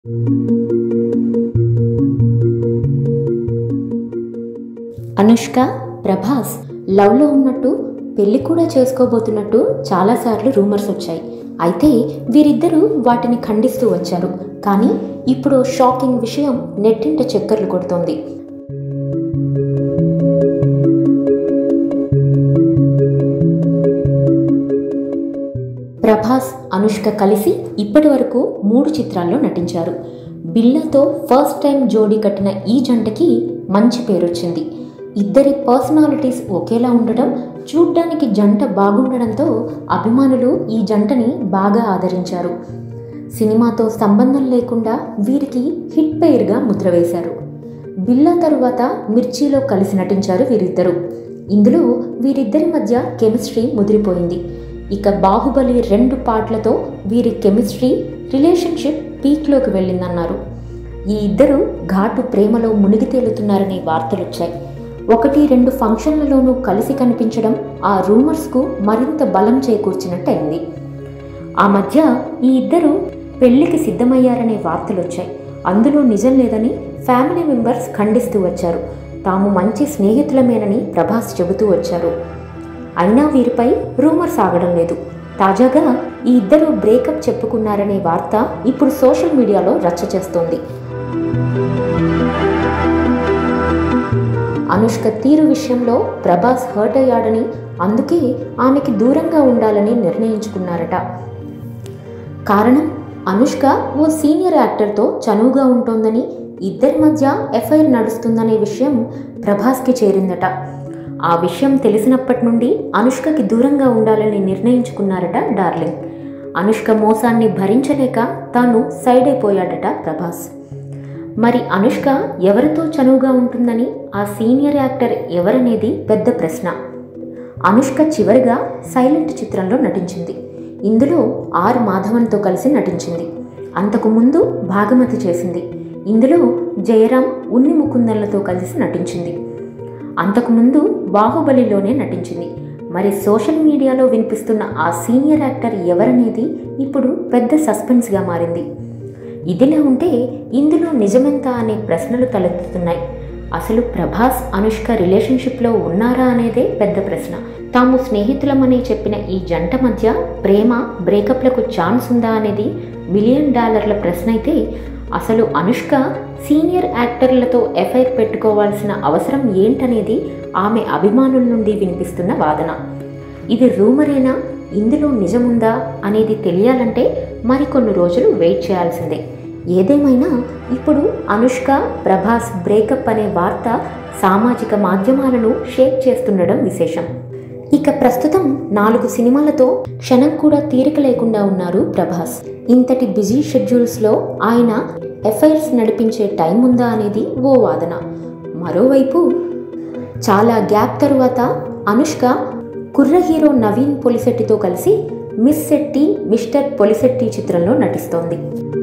అనుష్క ప్రభాస్ లవ్లో ఉన్నట్టు పెళ్లి కూడా చేసుకోబోతున్నట్టు చాలాసార్లు రూమర్స్ వచ్చాయి అయితే వీరిద్దరూ వాటిని ఖండిస్తూ వచ్చారు కానీ ఇప్పుడు ఓ షాకింగ్ విషయం నెట్టింట చక్కర్లు కొడుతోంది ప్రభాస్ అనుష్క కలిసి ఇప్పటి వరకు మూడు చిత్రాల్లో నటించారు బిల్లాతో ఫస్ట్ టైం జోడీ కట్టిన ఈ జంటకి మంచి పేరు వచ్చింది ఇద్దరి పర్సనాలిటీస్ ఒకేలా ఉండడం చూడ్డానికి జంట బాగుండడంతో అభిమానులు ఈ జంటని బాగా ఆదరించారు సినిమాతో సంబంధం లేకుండా వీరికి హిట్ పేరుగా ముద్ర వేశారు బిల్లా తరువాత మిర్చిలో కలిసి నటించారు వీరిద్దరూ ఇందులో వీరిద్దరి మధ్య కెమిస్ట్రీ ముదిరిపోయింది ఇక బాహుబలి రెండు పాటలతో వీరి కెమిస్ట్రీ రిలేషన్షిప్ పీక్లోకి వెళ్ళిందన్నారు ఈ ఇద్దరు ఘాటు ప్రేమలో మునిగి తేలుతున్నారనే వార్తలు వచ్చాయి ఒకటి రెండు ఫంక్షన్లలోనూ కలిసి కనిపించడం ఆ రూమర్స్కు మరింత బలం చేకూర్చినట్టయింది ఆ మధ్య ఈ ఇద్దరు పెళ్లికి సిద్ధమయ్యారనే వార్తలు వచ్చాయి అందులో నిజం లేదని ఫ్యామిలీ మెంబర్స్ ఖండిస్తూ వచ్చారు తాము మంచి స్నేహితులమేనని ప్రభాస్ చెబుతూ వచ్చారు అయినా వీరిపై రూమర్స్ ఆగడం లేదు తాజాగా ఈ ఇద్దరు బ్రేకప్ చెప్పుకున్నారనే వార్త ఇప్పుడు సోషల్ మీడియాలో రచ్చ చేస్తోంది అనుష్క తీరు విషయంలో ప్రభాస్ హర్ట్ అయ్యాడని అందుకే ఆమెకి దూరంగా ఉండాలని నిర్ణయించుకున్నారట కారణం అనుష్క ఓ సీనియర్ యాక్టర్తో చనువుగా ఉంటోందని ఇద్దరి మధ్య ఎఫ్ఐఆర్ నడుస్తుందనే విషయం ప్రభాస్కి చేరిందట ఆ విషయం తెలిసినప్పటి నుండి అనుష్కకి దూరంగా ఉండాలని నిర్ణయించుకున్నారట డార్లింగ్ అనుష్క మోసాన్ని భరించలేక తాను సైడ్ అయిపోయాడట ప్రభాస్ మరి అనుష్క ఎవరితో చనువుగా ఉంటుందని ఆ సీనియర్ యాక్టర్ ఎవరనేది పెద్ద ప్రశ్న అనుష్క చివరిగా సైలెంట్ చిత్రంలో నటించింది ఇందులో ఆర్ మాధవన్తో కలిసి నటించింది అంతకు ముందు భాగమతి చేసింది ఇందులో జయరాం ఉన్ని ముకుందన్లతో కలిసి నటించింది అంతకుముందు బాహుబలిలోనే నటించింది మరి సోషల్ మీడియాలో వినిపిస్తున్న ఆ సీనియర్ యాక్టర్ ఎవరనేది ఇప్పుడు పెద్ద సస్పెన్స్గా మారింది ఇదిలా ఉంటే ఇందులో నిజమెంత అనే ప్రశ్నలు తలెత్తుతున్నాయి అసలు ప్రభాస్ అనుష్క రిలేషన్షిప్లో ఉన్నారా అనేదే పెద్ద ప్రశ్న తాము స్నేహితులమని చెప్పిన ఈ జంట మధ్య ప్రేమ బ్రేకప్లకు ఛాన్స్ ఉందా అనేది మిలియన్ డాలర్ల ప్రశ్న అయితే అసలు అనుష్క సీనియర్ యాక్టర్లతో ఎఫ్ఐఆర్ పెట్టుకోవాల్సిన అవసరం ఏంటనేది ఆమె అభిమానుల నుండి వినిపిస్తున్న వాదన ఇది రూమరేనా ఇందులో నిజముందా అనేది తెలియాలంటే మరికొన్ని రోజులు వెయిట్ చేయాల్సిందే ఏదేమైనా ఇప్పుడు అనుష్క ప్రభాస్ బ్రేకప్ అనే వార్త సామాజిక మాధ్యమాలను షేక్ చేస్తుండడం విశేషం ఇక ప్రస్తుతం నాలుగు సినిమాలతో క్షణం కూడా తీరిక లేకుండా ఉన్నారు ప్రభాస్ ఇంతటి బిజీ షెడ్యూల్స్లో ఆయన ఎఫ్ఐఆర్స్ నడిపించే టైం ఉందా అనేది ఓ వాదన మరోవైపు చాలా గ్యాప్ తరువాత అనుష్క కుర్ర హీరో నవీన్ పొలిశెట్టితో కలిసి మిస్ శెట్టి మిస్టర్ పొలిశెట్టి చిత్రంలో నటిస్తోంది